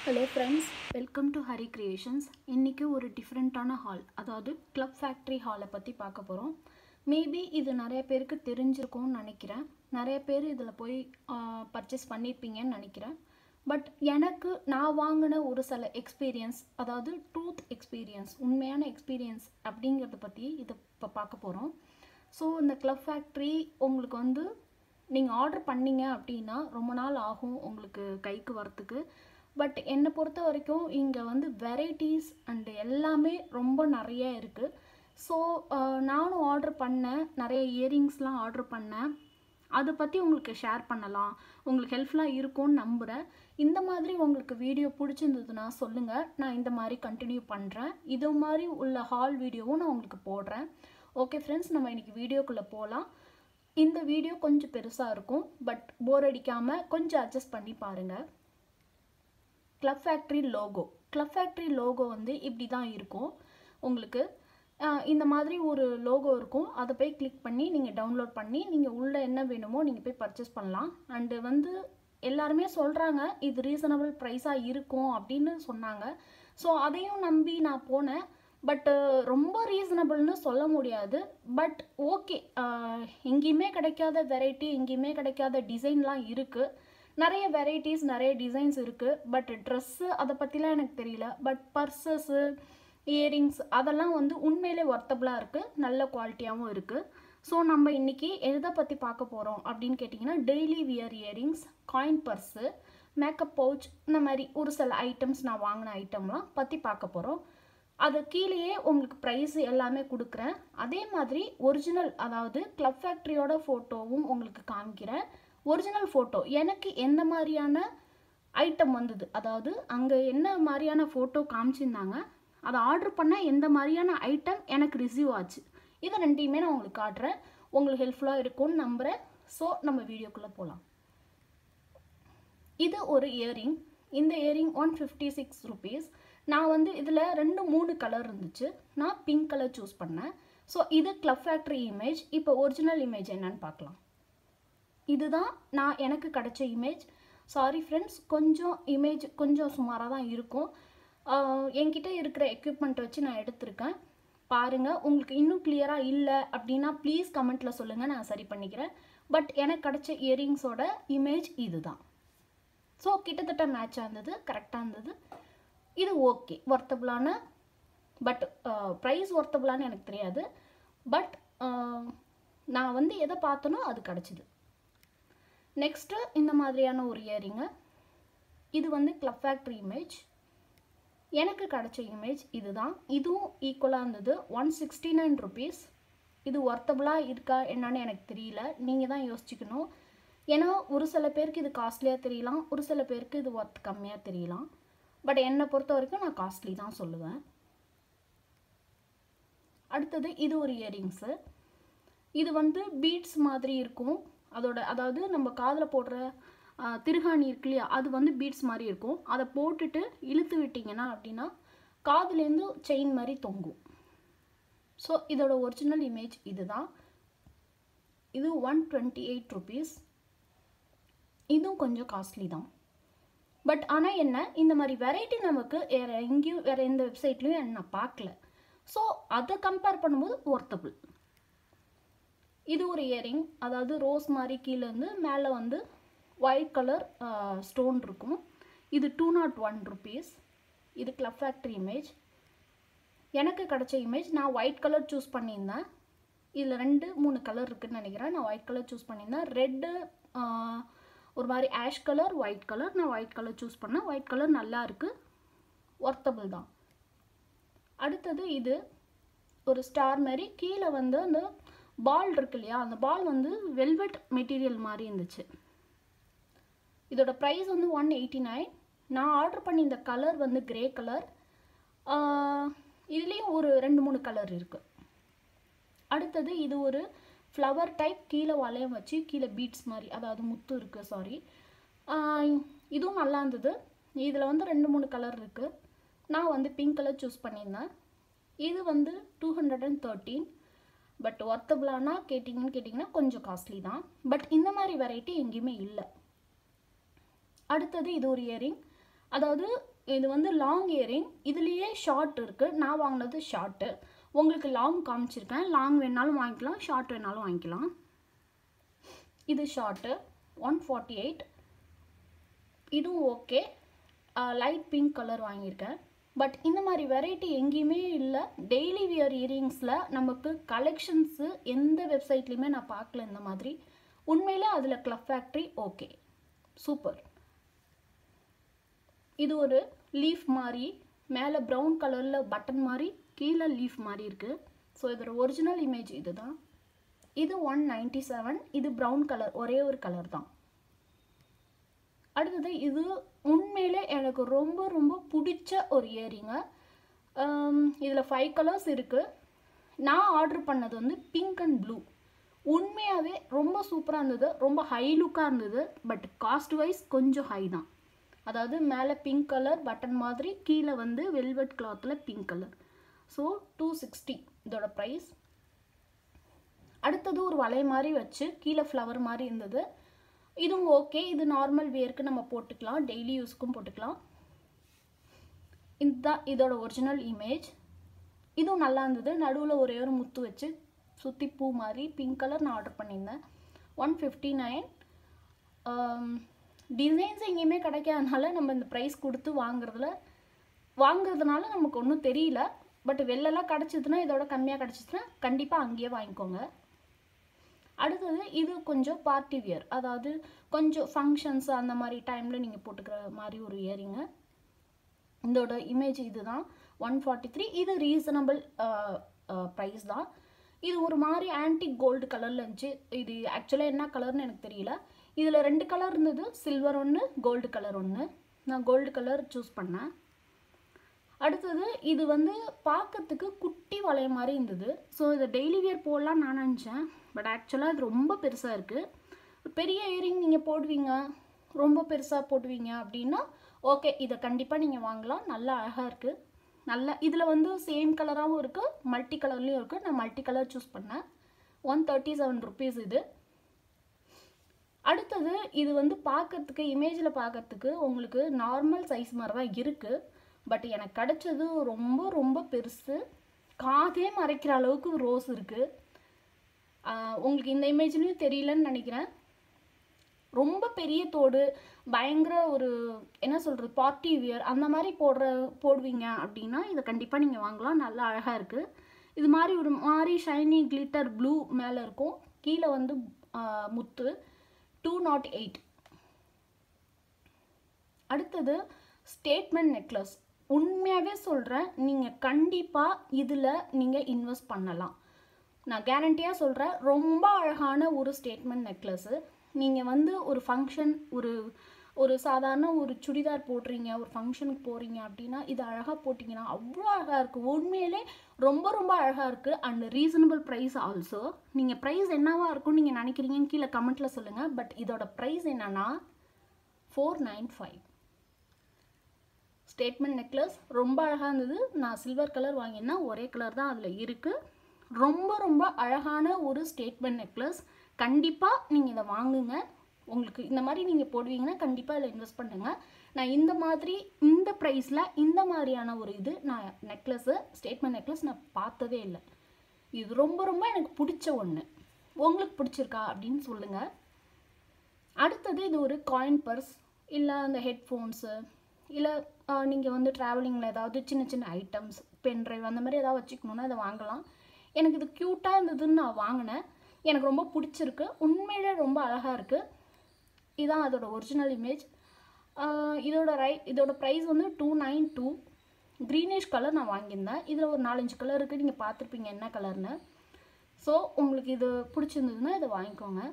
hello friends welcome to Hari creations இன்றைக்கி ஒரு டிஃப்ரெண்ட்டான ஹால் அதாவது கிளப் ஃபேக்ட்ரி ஹாலை பற்றி பார்க்க போகிறோம் மேபி இது நிறைய பேருக்கு தெரிஞ்சிருக்கும்னு நினைக்கிறேன் நிறைய பேர் இதில் போய் பர்ச்சேஸ் பண்ணியிருப்பீங்கன்னு நினைக்கிறேன் பட் எனக்கு நான் வாங்கின ஒரு சில எக்ஸ்பீரியன்ஸ் அதாவது ட்ரூத் எக்ஸ்பீரியன்ஸ் உண்மையான எக்ஸ்பீரியன்ஸ் அப்படிங்கிறத பற்றி இதை இப்போ பார்க்க போகிறோம் ஸோ இந்த கிளப் ஃபேக்ட்ரி உங்களுக்கு வந்து நீங்கள் ஆர்டர் பண்ணீங்க அப்படின்னா ரொம்ப நாள் ஆகும் உங்களுக்கு கைக்கு வரத்துக்கு பட் என்னை பொறுத்த வரைக்கும் இங்கே வந்து வெரைட்டிஸ் அண்டு எல்லாமே ரொம்ப நிறைய இருக்குது ஸோ நானும் ஆர்டர் பண்ணேன் நிறைய இயரிங்ஸ்லாம் ஆர்டர் பண்ணேன் அதை பற்றி உங்களுக்கு ஷேர் பண்ணலாம் உங்களுக்கு ஹெல்ப்ஃபுல்லாக இருக்கும்னு நம்புகிறேன் இந்த மாதிரி உங்களுக்கு வீடியோ பிடிச்சிருந்ததுன்னா சொல்லுங்கள் நான் இந்த மாதிரி கண்டினியூ பண்ணுறேன் இது மாதிரி உள்ள ஹால் வீடியோவும் நான் உங்களுக்கு போடுறேன் ஓகே ஃப்ரெண்ட்ஸ் நம்ம இன்றைக்கி வீடியோக்குள்ளே போகலாம் இந்த வீடியோ கொஞ்சம் பெருசாக இருக்கும் பட் போர் அடிக்காமல் கொஞ்சம் அட்ஜஸ்ட் பண்ணி பாருங்கள் Club Factory logo Club Factory logo வந்து இப்படி தான் இருக்கும் உங்களுக்கு ஆஹ் இந்த மாதிரி ஒரு லோகோ இருக்கும் அதை போய் கிளிக் பண்ணி நீங்கள் டவுன்லோட் பண்ணி நீங்கள் உள்ளே என்ன வேணுமோ நீங்கள் போய் பர்ச்சேஸ் பண்ணலாம் அண்டு வந்து எல்லாருமே சொல்கிறாங்க இது ரீசனபிள் ப்ரைஸாக இருக்கும் அப்படின்னு சொன்னாங்க ஸோ அதையும் நம்பி நான் போனேன் பட்டு ரொம்ப ரீசனபிள்னு சொல்ல முடியாது பட் ஓகே எங்கேயுமே கிடைக்காத வெரைட்டி எங்கேயுமே கிடைக்காத டிசைன்லாம் இருக்குது நிறைய வெரைட்டிஸ் நிறைய டிசைன்ஸ் இருக்குது பட் ட்ரெஸ்ஸு அதை பற்றிலாம் எனக்கு தெரியல பட் பர்சஸ்ஸு இயரிங்ஸ் அதெல்லாம் வந்து உண்மையிலே ஒர்த்தபுளாக இருக்குது நல்ல குவாலிட்டியாகவும் இருக்குது ஸோ நம்ம இன்றைக்கி எதை பற்றி பார்க்க போகிறோம் அப்படின்னு கேட்டிங்கன்னா daily wear earrings coin purse makeup pouch இந்த மாதிரி ஒரு சில ஐட்டம்ஸ் நான் வாங்கின ஐட்டம்லாம் பற்றி பார்க்க போகிறோம் அது கீழேயே உங்களுக்கு ப்ரைஸ் எல்லாமே கொடுக்குறேன் அதே மாதிரி ஒரிஜினல் அதாவது கிளப் ஃபேக்ட்ரியோட ஃபோட்டோவும் உங்களுக்கு காமிக்கிறேன் ஒரிஜினல் ஃபோட்டோ எனக்கு எந்த மாதிரியான ஐட்டம் வந்தது அதாவது அங்கே என்ன மாதிரியான ஃபோட்டோ காமிச்சிருந்தாங்க அதை ஆர்டர் பண்ண எந்த மாதிரியான ஐட்டம் எனக்கு ரிசீவ் ஆச்சு இதை ரெண்டையுமே நான் உங்களுக்கு காட்டுறேன் உங்களுக்கு ஹெல்ப்ஃபுல்லாக இருக்கும்னு நம்புகிறேன் ஸோ நம்ம வீடியோக்குள்ளே போகலாம் இது ஒரு இயரிங் இந்த earring one fifty six rupees நான் வந்து இதில் ரெண்டு மூணு கலர் இருந்துச்சு நான் பிங்க் கலர் சூஸ் பண்ணேன் ஸோ இது கிளப் ஃபேக்ட்ரி இமேஜ் இப்போ ஒரிஜினல் இமேஜ் என்னன்னு பார்க்கலாம் இதுதான் நான் எனக்கு கிடைச்ச இமேஜ் சாரி ஃப்ரெண்ட்ஸ் கொஞ்சம் இமேஜ் கொஞ்சம் சுமாராக தான் இருக்கும் ஆஹ் என்கிட்ட இருக்கிற எக்யூப்மெண்ட் வச்சு நான் எடுத்திருக்கேன் பாருங்கள் உங்களுக்கு இன்னும் கிளியராக இல்லை அப்படின்னா ப்ளீஸ் கமெண்ட்டில் சொல்லுங்கள் நான் சரி பண்ணிக்கிறேன் பட் எனக்கு கிடைச்ச இயரிங்ஸோட இமேஜ் இதுதான் ஸோ கிட்டத்தட்ட மேட்சாக இருந்தது கரெக்டாக இருந்தது இது ஓகே ஒர்த்தபுளான பட் ப்ரைஸ் ஒர்த்தபுளான்னு எனக்கு தெரியாது பட் நான் வந்து எதை பார்த்தனோ அது கிடச்சிது நெக்ஸ்ட்டு இந்த மாதிரியான ஒரு இயரிங்கு இது வந்து கிளப் ஃபேக்ட்ரி இமேஜ் எனக்கு கிடச்ச இமேஜ் இதுதான் இதுவும் ஈக்குவலாக இருந்தது ஒன் சிக்ஸ்டி நைன் ருபீஸ் இது ஒர்த்தபுளாக இருக்கா என்னன்னு எனக்கு தெரியல நீங்கள் தான் யோசிச்சுக்கணும் ஏன்னா ஒரு சில பேருக்கு இது காஸ்ட்லியாக தெரியலாம் ஒரு சில பேருக்கு இது ஒர்த் கம்மியாக தெரியலாம் பட் என்னை பொறுத்த வரைக்கும் நான் காஸ்ட்லி தான் சொல்லுவேன் அடுத்தது இது ஒரு இயரிங்ஸு இது வந்து பீட்ஸ் மாதிரி இருக்கும் அதோட அதாவது நம்ம காதில் போடுற ஆஹ், திருகாணி இருக்கு இல்லையா அது வந்து பீட்ஸ் மாதிரி இருக்கும் அதை போட்டுட்டு இழுத்து விட்டிங்கன்னா அப்படின்னா காதுலேருந்து செயின் மாதிரி தொங்கும் ஸோ இதோட ஒரிஜினல் இமேஜ் இதுதான் இது ஒன் டுவெண்ட்டி எயிட் ருபீஸ் இதுவும் கொஞ்சம் காஸ்ட்லி தான் பட் ஆனால் என்ன இந்த மாதிரி வெரைட்டி நமக்கு வேறு எங்கேயும் வேறு எந்த வெப்சைட்லையும் நான் பார்க்கல ஸோ அதை கம்பேர் பண்ணும்போது ஒர்த்தபிள் இது ஒரு இயரிங் அதாவது ரோஸ் மாதிரி கீழே இருந்து மேலே வந்து ஒயிட் கலர் ஸ்டோன் இருக்கும் இது டூ நாட் ஒன் ருபீஸ் இது கிளப் ஃபேக்ட்ரி இமேஜ் எனக்கு கிடைச்ச இமேஜ் நான் ஒயிட் கலர் சூஸ் பண்ணியிருந்தேன் இதில் ரெண்டு மூணு கலர் இருக்குன்னு நினைக்கிறேன் நான் ஒயிட் கலர் சூஸ் பண்ணியிருந்தேன் ரெட்டு ஒரு மாதிரி ஆஷ் கலர் ஒயிட் கலர் நான் ஒயிட் கலர் சூஸ் பண்ணேன் ஒயிட் கலர் நல்லா இருக்குது ஒர்த்தபிள் தான் அடுத்தது இது ஒரு ஸ்டார் மாதிரி கீழே வந்து அந்த பால் இருக்கு இல்லையா அந்த பால் வந்து வெல்வெட் மெட்டீரியல் மாதிரி இருந்துச்சு இதோட ப்ரைஸ் வந்து ஒன் எயிட்டி நைன் நான் ஆர்டர் பண்ணி இந்த கலர் வந்து கிரே கலர் இதுலேயும் ஒரு ரெண்டு மூணு கலர் இருக்குது அடுத்தது இது ஒரு ஃப்ளவர் டைப் கீழே வளையம் வச்சு கீழே பீட்ஸ் மாதிரி அதாவது முத்து இருக்குது சாரி இதுவும் நல்லா இருந்தது இதில் வந்து ரெண்டு மூணு கலர் இருக்குது நான் வந்து பிங்க் கலர் சூஸ் பண்ணியிருந்தேன் இது வந்து two hundred and thirteen but ஒர்த்தபுளானா கேட்டிங்கன்னு கேட்டிங்கன்னா கொஞ்சம் காஸ்ட்லி தான் பட் இந்த மாதிரி வெரைட்டி எங்கேயுமே இல்லை அடுத்தது இது ஒரு இயரிங் அதாவது இது வந்து லாங் இயரிங் இதுலேயே ஷார்ட் இருக்குது நான் வாங்கினது ஷார்ட்டு உங்களுக்கு லாங் காமிச்சிருக்கேன் லாங் வேணாலும் வாங்கிக்கலாம் ஷார்ட் வேணாலும் வாங்கிக்கலாம் இது ஷார்ட்டு ஒன் ஃபார்ட்டி எயிட் இதுவும் ஓகே லைட் பிங்க் கலர் வாங்கியிருக்கேன் பட் இந்த மாதிரி வெரைட்டி எங்கேயுமே இல்லை டெய்லி வியர் இயரிங்ஸில் நமக்கு கலெக்ஷன்ஸு எந்த வெப்சைட்லேயுமே நான் பார்க்கல இந்த மாதிரி உண்மையிலே அதில் கிளப் ஃபேக்ட்ரி ஓகே சூப்பர் இது ஒரு லீஃப் மாதிரி மேலே ப்ரௌன் கலரில் பட்டன் மாதிரி கீழே லீஃப் மாதிரி இருக்குது ஸோ இதோட ஒரிஜினல் இமேஜ் இதுதான் இது ஒன் நைன்டி செவன் இது ப்ரௌன் கலர் ஒரே ஒரு கலர் தான் அடுத்தது இது உண்மையிலே எனக்கு ரொம்ப ரொம்ப பிடிச்ச ஒரு இயரிங்க இதில் ஃபைவ் கலர்ஸ் இருக்குது நான் ஆர்டர் பண்ணது வந்து பிங்க் அண்ட் ப்ளூ உண்மையாகவே ரொம்ப சூப்பராக இருந்தது ரொம்ப ஹை லுக்காக இருந்தது பட் காஸ்ட் வைஸ் கொஞ்சம் ஹை தான் அதாவது மேலே பிங்க் கலர் பட்டன் மாதிரி கீழே வந்து வெல்வெட் கிளாத்தில் pink colour so two sixty இதோட ப்ரைஸ் அடுத்தது ஒரு வலை மாதிரி வச்சு கீழே ஃப்ளவர் மாதிரி இருந்தது இதுவும் ஓகே இது நார்மல் வேர்க்கு நம்ம போட்டுக்கலாம் டெய்லி யூஸ்க்கும் போட்டுக்கலாம் இதுதான் இதோட ஒரிஜினல் இமேஜ் இதுவும் நல்லா இருந்தது நடுவில் ஒரே ஒரு முத்து வச்சு சுற்றி பூ மாதிரி பிங்க் கலர் நான் ஆர்டர் பண்ணியிருந்தேன் ஒன் ஃபிஃப்டி நைன் டிசைன்ஸ் எங்கேயுமே கிடைக்காதனால நம்ம இந்த ப்ரைஸ் கொடுத்து வாங்குறதுல வாங்குறதுனால நமக்கு ஒன்றும் தெரியல பட் வெளிலலாம் கிடச்சிதுன்னா இதோட கம்மியாக கிடச்சிதுன்னா கண்டிப்பாக அங்கேயே வாங்கிக்கோங்க அடுத்தது இது கொஞ்சம் பார்ட்டி வியர் அதாவது கொஞ்சம் ஃபங்க்ஷன்ஸ் அந்த மாதிரி டைமில் நீங்கள் போட்டுக்கிற மாதிரி ஒரு இயரிங்க இதோட இமேஜ் இதுதான் ஒன் ஃபார்ட்டி த்ரீ இது ரீசனபிள் ப்ரைஸ் தான் இது ஒரு மாதிரி ஆன்டிக் கோல்டு கலரில் இருந்துச்சு இது ஆக்சுவலாக என்ன கலர்னு எனக்கு தெரியல இதில் ரெண்டு கலர் இருந்தது சில்வர் ஒன்று கோல்டு கலர் ஒன்று நான் கோல்டு கலர் சூஸ் பண்ணேன் அடுத்தது இது வந்து பார்க்கறதுக்கு குட்டி வளைய மாதிரி இருந்தது ஸோ இதை டெய்லி வியர் போடலாம் நான் நினச்சேன் பட் ஆக்சுவலாக இது ரொம்ப பெருசாக இருக்குது பெரிய இயரிங் நீங்கள் போடுவீங்க ரொம்ப பெருசாக போடுவீங்க அப்படின்னா ஓகே இதை கண்டிப்பாக நீங்கள் வாங்கலாம் நல்லா அழகாக இருக்குது நல்ல இதில் வந்து சேம் கலராகவும் இருக்குது மல்டி கலர்லேயும் இருக்குது நான் மல்டி கலர் சூஸ் பண்ணேன் ஒன் தேர்ட்டி செவன் ருபீஸ் இது அடுத்தது இது வந்து பார்க்கறதுக்கு இமேஜில் பார்க்கறதுக்கு உங்களுக்கு நார்மல் சைஸ் மாதிரி தான் இருக்குது பட் எனக்கு கிடைச்சது ரொம்ப ரொம்ப பெருசு காதே மறைக்கிற அளவுக்கு ரோஸ் இருக்குது உங்களுக்கு இந்த இமேஜ்லேயும் தெரியலன்னு நினைக்கிறேன் ரொம்ப பெரிய தோடு பயங்கர ஒரு என்ன சொல்கிறது பார்ட்டி வியர் அந்த மாதிரி போடுற போடுவீங்க அப்படின்னா இதை கண்டிப்பாக நீங்கள் வாங்கலாம் நல்லா அழகாக இருக்குது இது மாதிரி ஒரு மாதிரி ஷைனி கிளிட்டர் ப்ளூ மேலே இருக்கும் கீழே வந்து முத்து டூ நாட் எயிட் அடுத்தது ஸ்டேட்மெண்ட் நெக்லஸ் உண்மையாகவே சொல்கிறேன் நீங்கள் கண்டிப்பாக இதில் நீங்கள் இன்வெஸ்ட் பண்ணலாம் நான் கேரண்டியாக சொல்கிறேன் ரொம்ப அழகான ஒரு ஸ்டேட்மெண்ட் நெக்லஸ்ஸு நீங்கள் வந்து ஒரு ஃபங்க்ஷன் ஒரு ஒரு சாதாரண ஒரு சுடிதார் போடுறீங்க ஒரு ஃபங்க்ஷனுக்கு போகிறீங்க அப்படின்னா இது அழகாக போட்டிங்கன்னா அவ்வளோ அழகாக இருக்குது உண்மையிலே ரொம்ப ரொம்ப அழகாக இருக்குது அண்ட் ரீசனபிள் ப்ரைஸ் ஆல்சோ நீங்கள் ப்ரைஸ் என்னவா இருக்கும் நீங்கள் நினைக்கிறீங்கன்னு கீழே கமெண்ட்டில் சொல்லுங்கள் பட் இதோட ப்ரைஸ் என்னன்னா four nine five statement necklace ரொம்ப அழகாக இருந்தது நான் சில்வர் கலர் வாங்கினா ஒரே கலர் தான் அதில் இருக்குது ரொம்ப ரொம்ப அழகான ஒரு ஸ்டேட்மெண்ட் நெக்லஸ் கண்டிப்பாக நீங்கள் இதை வாங்குங்க உங்களுக்கு இந்த மாதிரி நீங்கள் போடுவீங்கன்னா கண்டிப்பாக இதில் இன்வெஸ்ட் பண்ணுங்கள் நான் இந்த மாதிரி இந்த ப்ரைஸில் இந்த மாதிரியான ஒரு இது நான் நெக்லஸ்ஸு ஸ்டேட்மெண்ட் நெக்லஸ் நான் பார்த்ததே இல்லை இது ரொம்ப ரொம்ப எனக்கு பிடிச்ச ஒன்று உங்களுக்கு பிடிச்சிருக்கா அப்படின்னு சொல்லுங்கள் அடுத்தது இது ஒரு காயின் பர்ஸ் இல்லை அந்த ஹெட்ஃபோன்ஸு இல்லை நீங்கள் வந்து ட்ராவலிங்கில் ஏதாவது சின்ன சின்ன ஐட்டம்ஸ் பென் ட்ரைவ் அந்த மாதிரி ஏதாவது வச்சுக்கணுன்னா அதை வாங்கலாம் எனக்கு இது க்யூட்டாக இருந்ததுன்னு நான் வாங்கினேன் எனக்கு ரொம்ப பிடிச்சிருக்கு உண்மையிலே ரொம்ப அழகாக இருக்குது இதான் அதோட ஒரிஜினல் இமேஜ் இதோட ரை இதோட ப்ரைஸ் வந்து two nine two greenish colour நான் வாங்கியிருந்தேன் இதில் ஒரு நாலஞ்சு கலர் இருக்குது நீங்கள் பார்த்துருப்பீங்க என்ன கலர்னு ஸோ உங்களுக்கு இது பிடிச்சிருந்ததுன்னா இதை வாங்கிக்கோங்க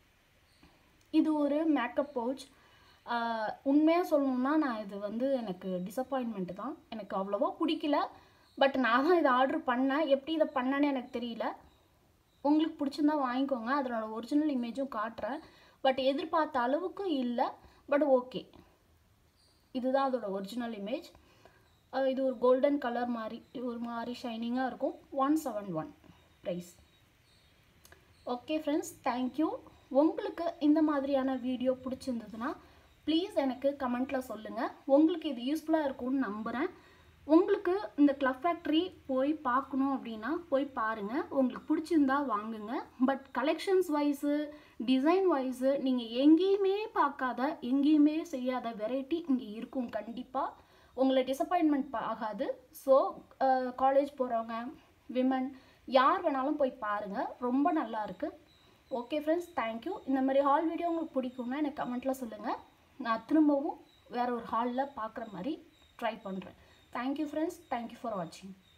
இது ஒரு மேக்கப் பவுச் உண்மையாக சொல்லணுன்னா நான் இது வந்து எனக்கு டிசப்பாயின்மெண்ட்டு தான் எனக்கு அவ்வளோவா பிடிக்கல பட் நான் தான் இதை ஆர்டர் பண்ணேன் எப்படி இதை பண்ணேன்னு எனக்கு தெரியல உங்களுக்கு பிடிச்சிருந்தா வாங்கிக்கோங்க அதனோட ஒரிஜினல் இமேஜும் காட்டுறேன் பட் எதிர்பார்த்த அளவுக்கு இல்லை பட் ஓகே இதுதான் அதோட ஒரிஜினல் இமேஜ் இது ஒரு கோல்டன் கலர் மாதிரி ஒரு மாதிரி ஷைனிங்காக இருக்கும் one seven one price okay friends thank you உங்களுக்கு இந்த மாதிரியான வீடியோ பிடிச்சிருந்ததுன்னா ப்ளீஸ் எனக்கு கமெண்ட்டில் சொல்லுங்கள் உங்களுக்கு இது யூஸ்ஃபுல்லாக இருக்கும்னு நம்புகிறேன் உங்களுக்கு இந்த கிளப் ஃபேக்ட்ரி போய் பார்க்கணும் அப்படின்னா போய் பாருங்கள் உங்களுக்கு பிடிச்சிருந்தா வாங்குங்க but collections wise design wise நீங்கள் எங்கேயுமே பார்க்காத எங்கேயுமே செய்யாத வெரைட்டி இங்கே இருக்கும் கண்டிப்பாக உங்களை டிசப்பாயின்மெண்ட் ஆகாது ஸோ காலேஜ் போகிறவங்க விமன் யார் வேணாலும் போய் பாருங்கள் ரொம்ப நல்லா இருக்குது ஓகே ஃப்ரெண்ட்ஸ் தேங்க்யூ இந்த மாதிரி ஹால் வீடியோ உங்களுக்கு பிடிக்கும்னா எனக்கு கமெண்ட்டில் சொல்லுங்கள் நான் திரும்பவும் வேறு ஒரு ஹாலில் பார்க்குற மாதிரி ட்ரை பண்ணுறேன் தேங்க்யூ ஃப்ரெண்ட்ஸ் தேங்க்யூ ஃபார் வாட்சிங்